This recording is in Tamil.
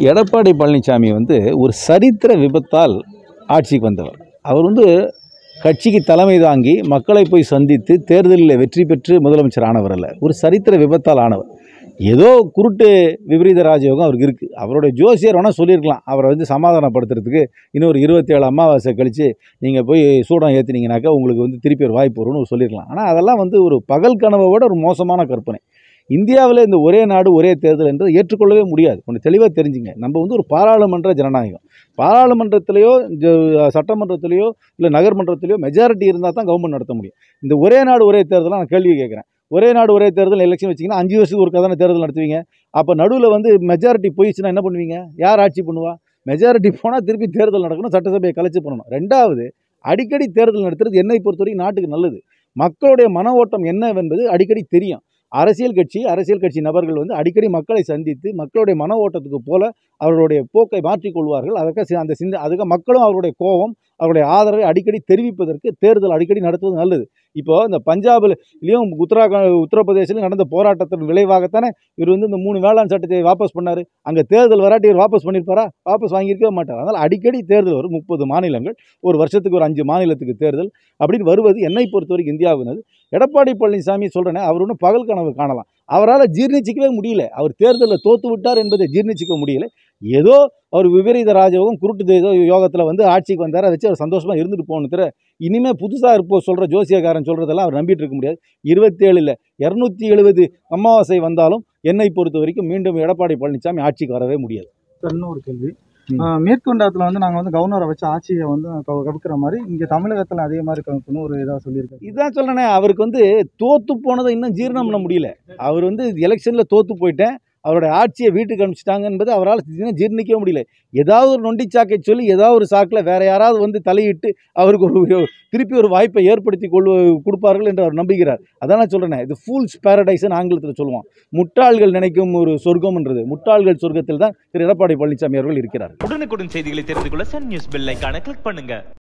எடப்பாடி பழனிசாமி வந்து ஒரு சரித்திர விபத்தால் ஆட்சிக்கு வந்தவர் அவர் வந்து கட்சிக்கு தலைமை தாங்கி மக்களை போய் சந்தித்து தேர்தலில் வெற்றி பெற்று முதலமைச்சர் ஆனவர் அல்ல ஒரு சரித்திர விபத்தால் ஆனவர் ஏதோ குருட்டு விபரீத ராஜயோகம் அவருக்கு இருக்குது அவருடைய ஜோசியர் வேணால் சொல்லியிருக்கலாம் அவரை வந்து சமாதானப்படுத்துறதுக்கு இன்னொரு இருபத்தேழு அமாவாசை கழித்து நீங்கள் போய் சூடம் ஏற்றினீங்கனாக்கா உங்களுக்கு வந்து திருப்பி ஒரு வாய்ப்பு வரும்னு சொல்லியிருக்கலாம் ஆனால் அதெல்லாம் வந்து ஒரு பகல் கனவை விட ஒரு மோசமான கற்பனை இந்தியாவில் இந்த ஒரே நாடு ஒரே தேர்தல் என்று ஏற்றுக்கொள்ளவே முடியாது கொஞ்சம் தெளிவாக தெரிஞ்சுங்க நம்ம வந்து ஒரு பாராளுமன்ற ஜனநாயகம் பாராளுமன்றத்திலேயோ ஜ- சட்டமன்றத்திலேயோ இல்லை நகர்மன்றத்திலேயோ மெஜாரிட்டி இருந்தால் தான் கவர்மெண்ட் நடத்த முடியும் இந்த ஒரே நாடு ஒரே தேர்தலாக நான் கேள்வி கேட்குறேன் ஒரே நாடு ஒரே தேர்தல் எலெக்ஷன் வச்சிங்கன்னா அஞ்சு வருஷத்துக்கு ஒரு தானே தேர்தல் நடத்துவீங்க அப்போ நடுவில் வந்து மெஜாரிட்டி போயிடுச்சுன்னா என்ன பண்ணுவீங்க யார் ஆட்சி பண்ணுவா மெஜாரிட்டி போனால் திருப்பி தேர்தல் நடக்கணும் சட்டசபையை கலைச்சு பண்ணணும் ரெண்டாவது அடிக்கடி தேர்தல் நடத்துறது என்னை பொறுத்தவரைக்கும் நாட்டுக்கு நல்லது மக்களுடைய மன ஓட்டம் என்னவென்பது அடிக்கடி தெரியும் அரசியல் கட்சி அரசியல் கட்சி நபர்கள் வந்து அடிக்கடி மக்களை சந்தித்து மக்களுடைய மன ஓட்டத்துக்கு போல அவர்களுடைய போக்கை மாற்றிக்கொள்வார்கள் அதற்கு சி- அந்த சிந்த அதுக்கு மக்களும் அவருடைய கோபம் அவருடைய ஆதரவை அடிக்கடி தெரிவிப்பதற்கு தேர்தல் அடிக்கடி நடத்துவது நல்லது இப்போ இந்த பஞ்சாப்லையும் உத்தராகண்ட் உத்தரப்பிரதேசிலும் நடந்த போராட்டத்தின் விளைவாகத்தானே இவர் வந்து இந்த மூணு வேளாண் சட்டத்தை வாபஸ் பண்ணார் அங்கே தேர்தல் வராட்டி இவர் வாபஸ் பண்ணியிருப்பாரா வாபஸ் வாங்கியிருக்கவே மாட்டார் அதனால் அடிக்கடி தேர்தல் வரும் முப்பது மாநிலங்கள் ஒரு வருஷத்துக்கு ஒரு அஞ்சு மாநிலத்துக்கு தேர்தல் அப்படின்னு வருவது என்னை பொறுத்தவரைக்கும் இந்தியாவினது எடப்பாடி பழனிசாமி சொல்கிறேனே அவர் ஒன்றும் பகல் கனவு காணலாம் அவரால் ஜீர்ணிச்சிக்கவே முடியல அவர் தேர்தலில் தோத்து விட்டார் என்பதை ஜீர்ணிச்சிக்க முடியல ஏதோ அவர் விபரீத ராஜயோகம் குருட்டு தேதோ யோகத்தில் வந்து ஆட்சிக்கு வந்தார் அதை வச்சு அவர் சந்தோஷமாக இருந்துட்டு போகணும் தவிர இனிமேல் புதுசாக இருப்போ சொல்கிற ஜோசியக்காரன் சொல்கிறதெல்லாம் அவர் நம்பிட்டு இருக்க முடியாது இருபத்தேழில் இரநூத்தி எழுபது அமாவாசை வந்தாலும் என்னை பொறுத்த வரைக்கும் மீண்டும் எடப்பாடி பழனிசாமி ஆட்சிக்கு வரவே முடியாது சார் இன்னொரு கேள்வி ம். ஆஹ் மேற்கொண்டாத்துல வந்து நாங்க வந்து கவர்னரை வச்சு ஆட்சியை வந்து கவு- கவுக்கிற மாதிரி இங்க தமிழகத்துல அதே மாதிரி கவுக்கணும் ஒரு இதா சொல்லியிருக்காரு இதுதான் சொல்றேனே அவருக்கு வந்து தோத்து போனதை இன்னும் ஜீரணம் பண்ண முடியல அவர் வந்து எலெக்ஷனில் தோத்து போயிட்டேன் அவருடைய ஆட்சியை வீட்டுக்கு அனுப்பிச்சிட்டாங்க என்பது அவரால் இன்னும் ஜீர்ணிக்கவே முடியல ஏதாவது ஒரு நொண்டி சாக்கை சொல்லி ஏதாவது ஒரு சாக்கில் வேற யாராவது வந்து தலையிட்டு அவருக்கு ஒரு திருப்பி ஒரு வாய்ப்பை ஏற்படுத்தி கொள்ளு கொடுப்பார்கள் என்று அவர் நம்புகிறார் அதான் நான் சொல்கிறேன் இது ஃபூல்ஸ் பேரடைஸ்னு ஆங்கிலத்தில் சொல்லுவான் முட்டாள்கள் நினைக்கும் ஒரு சொர்க்கம்ன்றது முட்டாள்கள் சொர்க்கத்தில் தான் திரு எடப்பாடி பழனிசாமி அவர்கள் இருக்கிறார் உடனுக்குடன் செய்திகளை தெரிந்து கொள்ள சன் நியூஸ் பெல் ஐகானை கிளிக் பண்ணுங்க